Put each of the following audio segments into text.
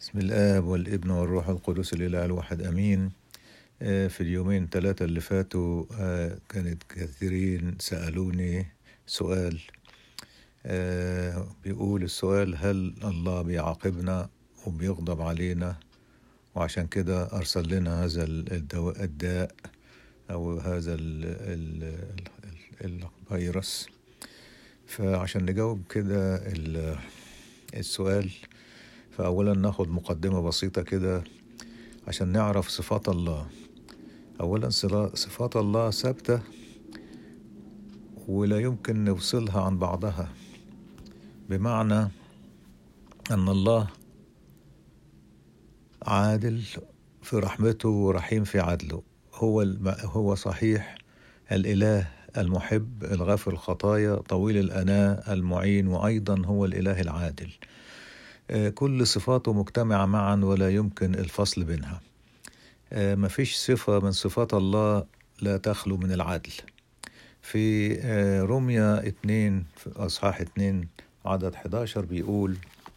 بسم الآب والابن والروح القدس الإله الواحد أمين آه، في اليومين ثلاثة اللي فاتوا آه، كانت كثيرين سألوني سؤال آه، بيقول السؤال هل الله بيعاقبنا وبيغضب علينا وعشان كده أرسل لنا هذا الدواء الداء أو هذا ال ال ال الفيروس فعشان نجاوب كده ال- السؤال فأولا ناخد مقدمة بسيطة كده عشان نعرف صفات الله أولا صلا- صفات الله ثابتة ولا يمكن نفصلها عن بعضها بمعنى أن الله عادل في رحمته ورحيم في عدله هو الم- هو صحيح الإله المحب الغافر الخطايا طويل الأناة المعين وأيضا هو الإله العادل آه، كل صفاته مجتمعة معا ولا يمكن الفصل بينها آه، مفيش صفة من صفات الله لا تخلو من العدل في آه، روميا اتنين في أصحاح اتنين عدد 11 بيقول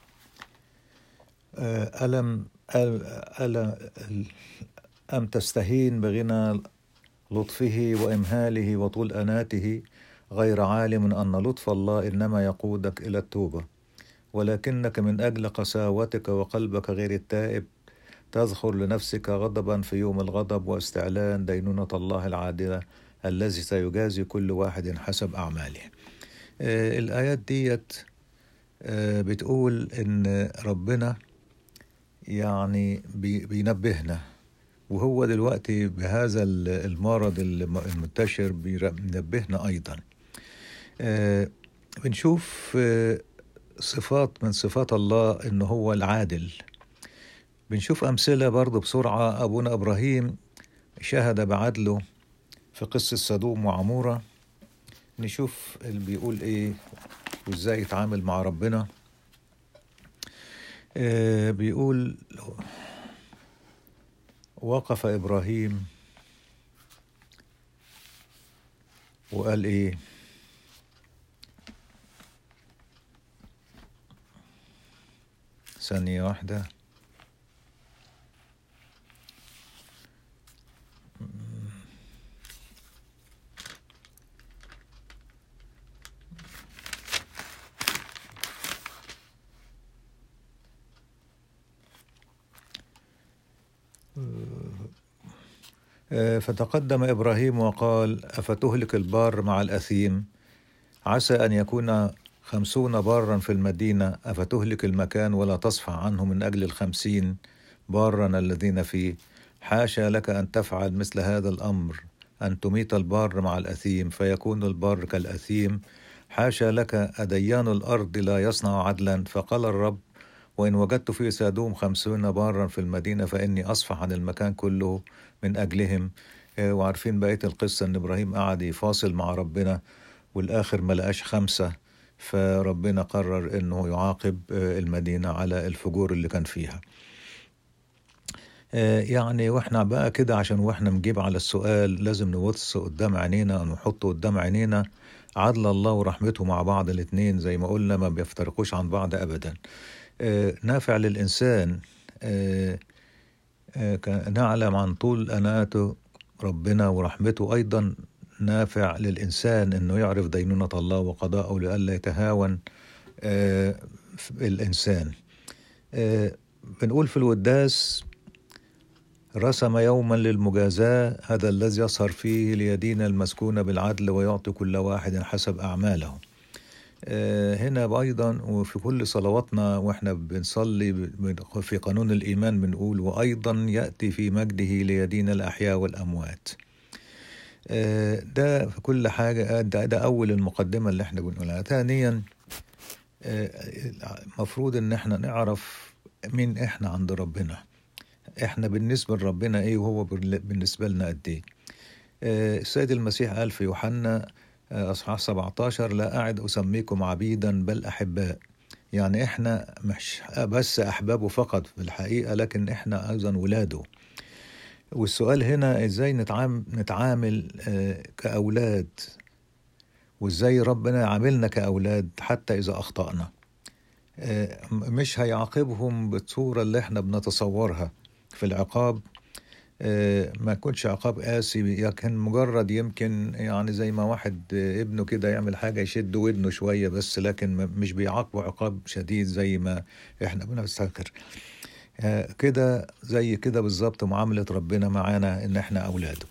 آه، ألم أل- أل- أم تستهين بغنى لطفه وإمهاله وطول أناته غير عالم أن لطف الله إنما يقودك إلى التوبة ولكنك من أجل قساوتك وقلبك غير التائب تذخر لنفسك غضبا في يوم الغضب واستعلان دينونة الله العادلة الذي سيجازي كل واحد حسب أعماله آه، الآيات ديت آه، بتقول إن ربنا يعني بي- بينبهنا وهو دلوقتي بهذا ال- المرض الم- المنتشر بير- بينبهنا أيضا آه، بنشوف آه، صفات من صفات الله إن هو العادل بنشوف أمثلة برضه بسرعة أبونا إبراهيم شهد بعدله في قصة سدوم وعمورة نشوف اللي بيقول إيه وإزاي يتعامل مع ربنا آه بيقول وقف إبراهيم وقال إيه ثانية واحدة آه، فتقدم إبراهيم وقال أفتهلك البار مع الأثيم عسى أن يكون خمسون بارا في المدينة أفتهلك المكان ولا تصفح عنه من أجل الخمسين بارا الذين فيه حاشا لك أن تفعل مثل هذا الأمر أن تميت البار مع الأثيم فيكون البار كالأثيم حاشا لك أديان الأرض لا يصنع عدلا فقال الرب وإن وجدت في سادوم خمسون بارا في المدينة فإني أصفح عن المكان كله من أجلهم آه، وعارفين بقية القصة إن إبراهيم قعد يفاصل مع ربنا والآخر ما لقاش خمسة فربنا قرر إنه يعاقب آه، المدينة على الفجور اللي كان فيها آه، يعني واحنا بقى كده عشان واحنا نجيب على السؤال لازم نبص قدام عينينا ونحط قدام عينينا عدل الله ورحمته مع بعض الاتنين زي ما قلنا ما بيفترقوش عن بعض أبدا آه، نافع للإنسان آه، آه، ك- نعلم عن طول أناته ربنا ورحمته أيضا نافع للإنسان أنه يعرف دينونة الله وقضاءه لئلا يتهاون آه، في الإنسان آه، بنقول في الوداس رسم يوما للمجازاة هذا الذي يسهر فيه ليدين المسكون بالعدل ويعطي كل واحد حسب أعماله آه، هنا أيضا وفي كل صلواتنا وإحنا بنصلي ب- في قانون الإيمان بنقول وأيضا يأتي في مجده ليدين الأحياء والأموات آه، ده في كل حاجة آه، ده, ده أول المقدمة اللي إحنا بنقولها ثانيا المفروض إن إحنا نعرف مين إحنا عند ربنا إحنا بالنسبة لربنا إيه وهو بال- بالنسبة لنا قد إيه آه، السيد المسيح قال في يوحنا آه، أصحاح 17 لا أعد أسميكم عبيدا بل أحباء يعني إحنا مش بس أحبابه فقط في الحقيقة لكن إحنا أيضا ولاده والسؤال هنا إزاي نتعامل, نتعامل آه، كأولاد وإزاي ربنا يعاملنا كأولاد حتى إذا أخطأنا مش هيعاقبهم بالصورة اللي احنا بنتصورها في العقاب ما يكونش عقاب قاسي لكن مجرد يمكن يعني زي ما واحد ابنه كده يعمل حاجة يشد ودنه شوية بس لكن مش بيعاقبه عقاب شديد زي ما احنا بنفتكر كده زي كده بالظبط معاملة ربنا معانا ان احنا اولاده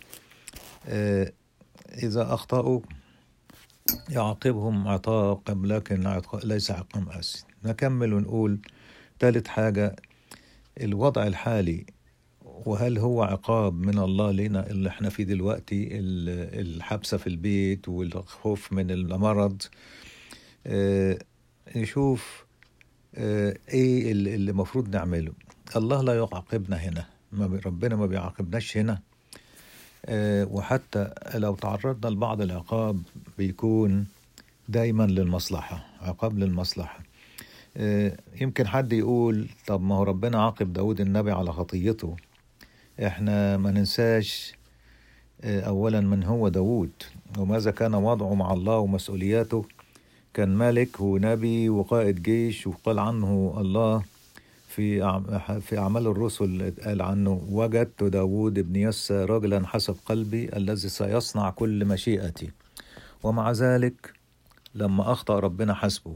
اذا اخطأوا يعاقبهم عقاب لكن ليس عقاب قاسي نكمل ونقول ثالث حاجة الوضع الحالي وهل هو عقاب من الله لنا اللي احنا فيه دلوقتي الحبسة في البيت والخوف من المرض اه نشوف اه ايه اللي المفروض نعمله الله لا يعاقبنا هنا ما ربنا ما بيعاقبناش هنا اه وحتى لو تعرضنا لبعض العقاب بيكون دايما للمصلحة عقاب للمصلحة يمكن حد يقول طب ما هو ربنا عاقب داود النبي على خطيته احنا ما ننساش اولا من هو داود وماذا كان وضعه مع الله ومسؤولياته كان ملك ونبي وقائد جيش وقال عنه الله في في اعمال الرسل قال عنه وجدت داود ابن يسى رجلا حسب قلبي الذي سيصنع كل مشيئتي ومع ذلك لما اخطا ربنا حسبه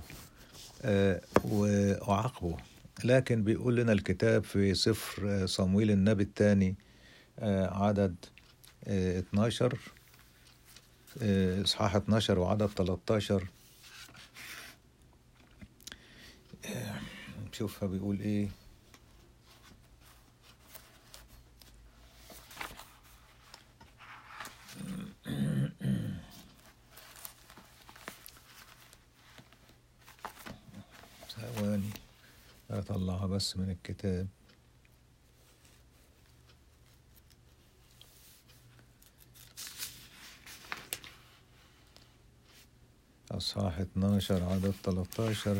وعاقبه لكن بيقول لنا الكتاب في سفر صمويل النبي الثاني عدد 12 اصحاح 12 وعدد 13 نشوفها بيقول ايه ثواني أطلعها بس من الكتاب أصحاح 12 عدد 13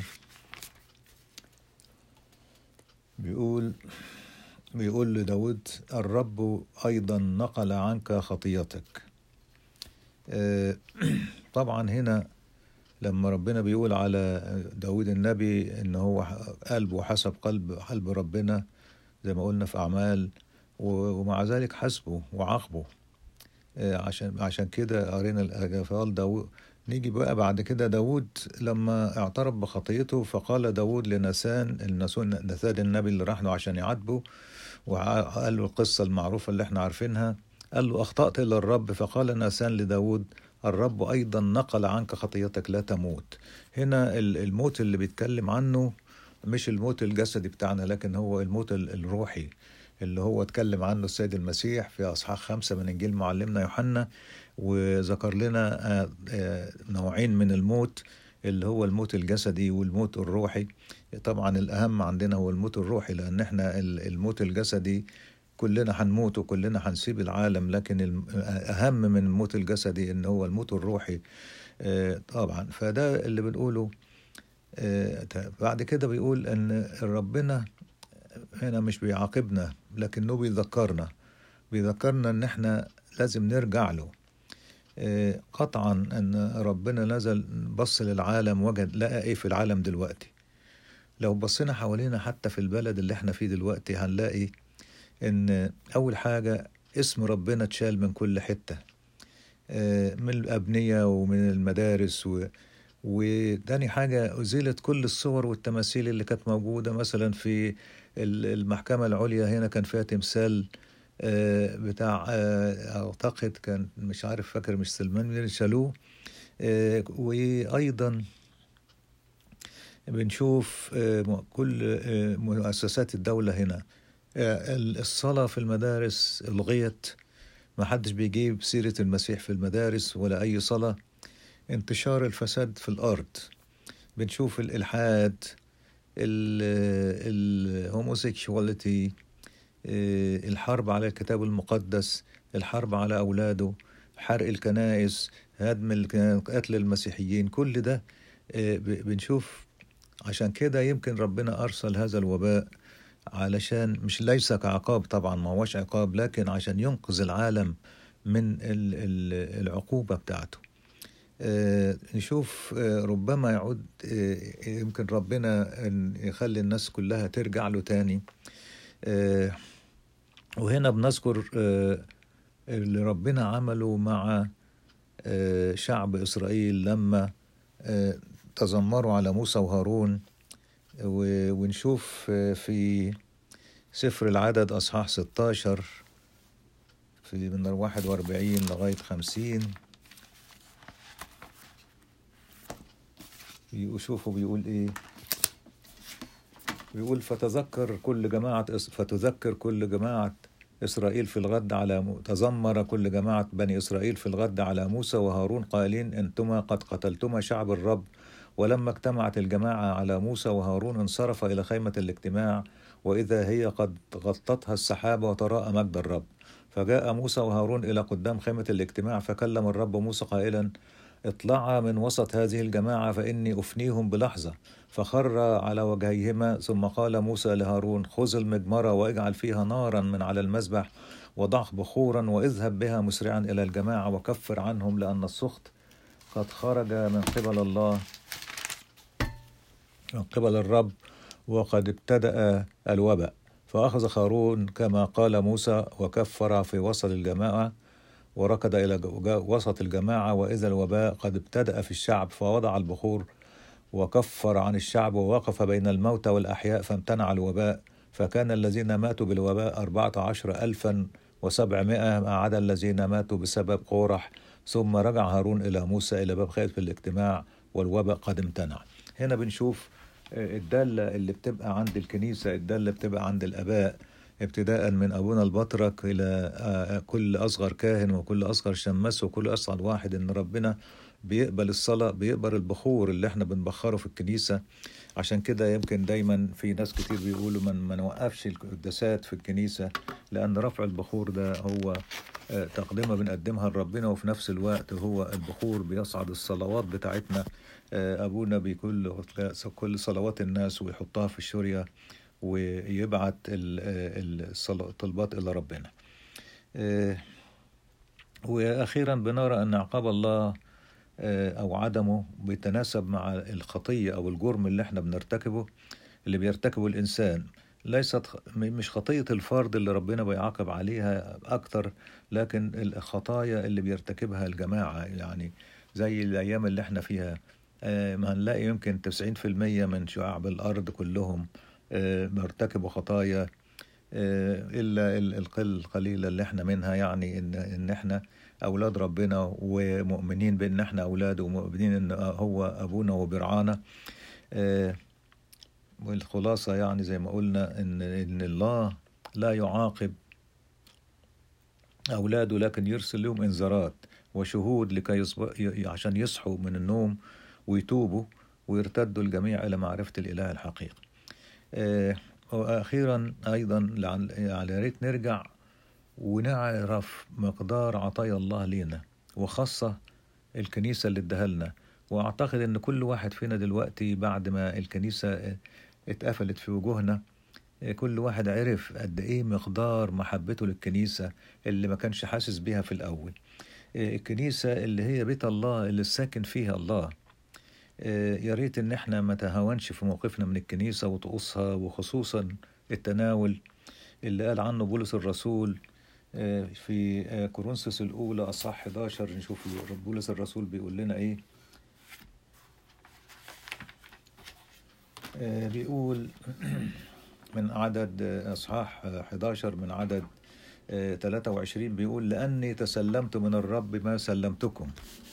بيقول بيقول لداود الرب أيضا نقل عنك خطيتك طبعا هنا لما ربنا بيقول على داود النبي ان هو قلبه حسب قلب قلب ربنا زي ما قلنا في اعمال ومع ذلك حسبه وعاقبه عشان عشان كده قرينا الاجافال داود نيجي بقى بعد كده داود لما اعترف بخطيته فقال داود لنسان نسان النبي اللي راح له عشان يعاتبه وقال له القصة المعروفة اللي احنا عارفينها قال له أخطأت إلى الرب فقال ناسان لداود الرب أيضا نقل عنك خطيتك لا تموت هنا الموت اللي بيتكلم عنه مش الموت الجسدي بتاعنا لكن هو الموت الروحي اللي هو اتكلم عنه السيد المسيح في أصحاح خمسة من إنجيل معلمنا يوحنا وذكر لنا نوعين من الموت اللي هو الموت الجسدي والموت الروحي طبعا الأهم عندنا هو الموت الروحي لأن احنا الموت الجسدي كلنا هنموت وكلنا هنسيب العالم لكن الأهم من الموت الجسدي إن هو الموت الروحي طبعا فده اللي بنقوله بعد كده بيقول إن ربنا هنا مش بيعاقبنا لكنه بيذكرنا بيذكرنا إن احنا لازم نرجع له قطعا ان ربنا نزل بص للعالم وجد لقى ايه في العالم دلوقتي لو بصينا حوالينا حتى في البلد اللي احنا فيه دلوقتي هنلاقي ان اول حاجة اسم ربنا اتشال من كل حتة من الأبنية ومن المدارس و... وتاني حاجة أزيلت كل الصور والتماثيل اللي كانت موجودة مثلا في المحكمة العليا هنا كان فيها تمثال بتاع اعتقد كان مش عارف فاكر مش سلمان مين شالوه وايضا بنشوف كل مؤسسات الدولة هنا الصلاة في المدارس الغيت ما حدش بيجيب سيرة المسيح في المدارس ولا أي صلاة انتشار الفساد في الأرض بنشوف الإلحاد الهوموسيكشواليتي الحرب على الكتاب المقدس الحرب على أولاده حرق الكنائس هدم قتل المسيحيين كل ده بنشوف عشان كده يمكن ربنا أرسل هذا الوباء علشان مش ليس كعقاب طبعا ما هوش عقاب لكن عشان ينقذ العالم من العقوبة بتاعته آه، نشوف آه، ربما يعود آه، يمكن ربنا أن يخلي الناس كلها ترجع له تاني آه، وهنا بنذكر آه، اللي ربنا عمله مع آه، شعب إسرائيل لما آه، تذمروا على موسى وهارون و- ونشوف آه، في سفر العدد أصحاح 16 في من 41 لغاية 50 وشوفوا بيقول إيه بيقول فتذكر كل جماعة إس- فتذكر كل جماعة إسرائيل في الغد على م... تذمر كل جماعة بني إسرائيل في الغد على موسى وهارون قائلين أنتما قد قتلتما شعب الرب ولما اجتمعت الجماعة على موسى وهارون انصرف إلى خيمة الاجتماع وإذا هي قد غطتها السحابة وتراءى مجد الرب فجاء موسى وهارون إلى قدام خيمة الاجتماع فكلم الرب موسى قائلا اطلعا من وسط هذه الجماعة فإني أفنيهم بلحظة فخر على وجهيهما ثم قال موسى لهارون خذ المجمرة واجعل فيها نارا من على المذبح وضع بخورا واذهب بها مسرعا إلى الجماعة وكفر عنهم لأن السخط قد خرج من قبل الله من قبل الرب وقد ابتدأ الوباء فأخذ هارون كما قال موسى وكفر في وسط الجماعة وركض إلى جو- وسط الجماعة وإذا الوباء قد ابتدأ في الشعب فوضع البخور وكفر عن الشعب ووقف بين الموتى والأحياء فامتنع الوباء فكان الذين ماتوا بالوباء أربعة عشر ألفا وسبعمائة ما عدا الذين ماتوا بسبب قورح ثم رجع هارون إلى موسى إلى باب خيمة الاجتماع والوباء قد امتنع هنا بنشوف آه، الدالة اللي بتبقى عند الكنيسة الدالة اللي بتبقى عند الآباء ابتداء من أبونا البطرك إلى آه، كل أصغر كاهن وكل أصغر شماس وكل أصغر واحد إن ربنا بيقبل الصلاة بيقبل البخور اللي احنا بنبخره في الكنيسة عشان كده يمكن دايما في ناس كتير بيقولوا ما ما نوقفش القداسات في الكنيسة لأن رفع البخور ده هو آه، تقدمة بنقدمها لربنا وفي نفس الوقت هو البخور بيصعد الصلوات بتاعتنا آه، أبونا بكل كل صلوات الناس ويحطها في الشورية ويبعت ال- آه، الصلا- الطلبات إلى ربنا آه، وأخيرا بنرى أن عقاب الله آه، أو عدمه بيتناسب مع الخطية أو الجرم اللي احنا بنرتكبه اللي بيرتكبه الإنسان ليست خ- م- مش خطية الفرد اللي ربنا بيعاقب عليها أكتر لكن الخطايا اللي بيرتكبها الجماعة يعني زي الأيام اللي احنا فيها آه، ما هنلاقي يمكن 90% من شعب الأرض كلهم آه، بيرتكبوا خطايا آه، إلا ال- القل القليلة اللي احنا منها يعني إن إن احنا أولاد ربنا ومؤمنين بإن احنا أولاده ومؤمنين إن هو أبونا وبرعانا آه، والخلاصة يعني زي ما قلنا إن إن الله لا يعاقب أولاده لكن يرسل لهم إنذارات وشهود لكي يصب... ي- عشان يصحوا من النوم ويتوبوا ويرتدوا الجميع إلى معرفة الإله الحقيقي. آه، وأخيرا أيضا لعل- يعني يا ريت نرجع ونعرف مقدار عطايا الله لينا وخاصة الكنيسة اللي اداها لنا وأعتقد إن كل واحد فينا دلوقتي بعد ما الكنيسة اتقفلت في وجوهنا كل واحد عرف قد إيه مقدار محبته للكنيسة اللي ما كانش حاسس بيها في الأول الكنيسة اللي هي بيت الله اللي ساكن فيها الله يا ريت إن إحنا ما تهاونش في موقفنا من الكنيسة وطقوسها وخصوصا التناول اللي قال عنه بولس الرسول في كورنثوس الأولى أصح 11 نشوف بولس الرسول بيقول لنا إيه بيقول من عدد أصحاح 11 من عدد 23 بيقول لأني تسلمت من الرب ما سلمتكم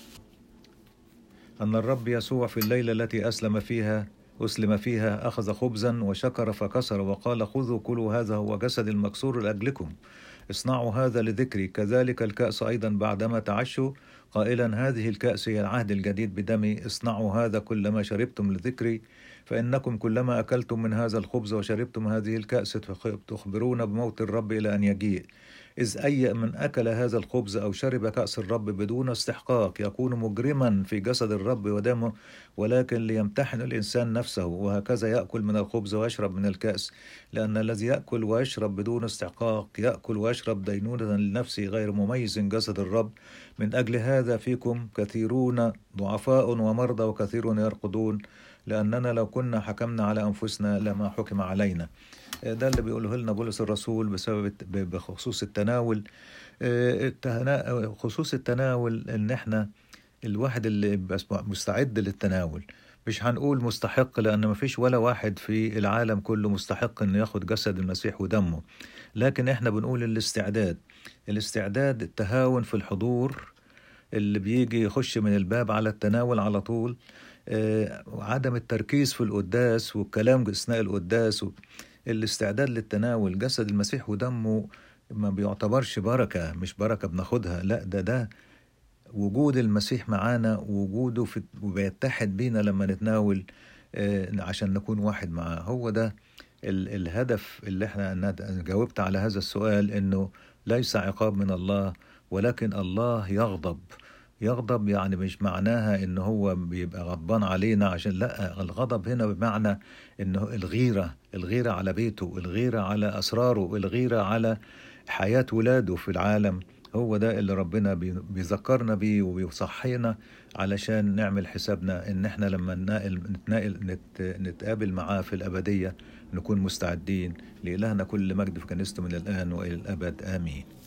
أن الرب يسوع في الليلة التي أسلم فيها أسلم فيها أخذ خبزا وشكر فكسر وقال خذوا كلوا هذا هو جسد المكسور لأجلكم اصنعوا هذا لذكري كذلك الكأس أيضا بعدما تعشوا قائلا هذه الكأس هي العهد الجديد بدمي اصنعوا هذا كلما شربتم لذكري فإنكم كلما أكلتم من هذا الخبز وشربتم هذه الكأس تخبرون بموت الرب إلى أن يجيء إذ أي من أكل هذا الخبز أو شرب كأس الرب بدون استحقاق يكون مجرما في جسد الرب ودمه ولكن ليمتحن الإنسان نفسه وهكذا يأكل من الخبز ويشرب من الكأس لأن الذي يأكل ويشرب بدون استحقاق يأكل ويشرب دينونة لنفسه غير مميز جسد الرب من أجل هذا فيكم كثيرون ضعفاء ومرضى وكثيرون يرقدون لأننا لو كنا حكمنا على أنفسنا لما حكم علينا ده اللي بيقوله لنا بولس الرسول بسبب بخصوص التناول خصوص التناول ان احنا الواحد اللي مستعد للتناول مش هنقول مستحق لأن مفيش ولا واحد في العالم كله مستحق إنه ياخد جسد المسيح ودمه لكن إحنا بنقول الاستعداد الاستعداد التهاون في الحضور اللي بيجي يخش من الباب على التناول على طول عدم التركيز في القداس والكلام أثناء القداس الاستعداد للتناول جسد المسيح ودمه ما بيعتبرش بركة مش بركة بناخدها لا ده ده وجود المسيح معانا وجوده في وبيتحد بينا لما نتناول عشان نكون واحد معاه هو ده ال الهدف اللي احنا جاوبت على هذا السؤال انه ليس عقاب من الله ولكن الله يغضب يغضب يعني مش معناها ان هو بيبقى غضبان علينا عشان لا الغضب هنا بمعنى انه الغيره الغيره على بيته الغيره على اسراره الغيره على حياه ولاده في العالم هو ده اللي ربنا بيذكرنا بيه وبيصحينا علشان نعمل حسابنا ان احنا لما نتناقل نتناقل نت نتقابل معاه في الابديه نكون مستعدين لالهنا كل مجد في كنيسته من الان والى الابد امين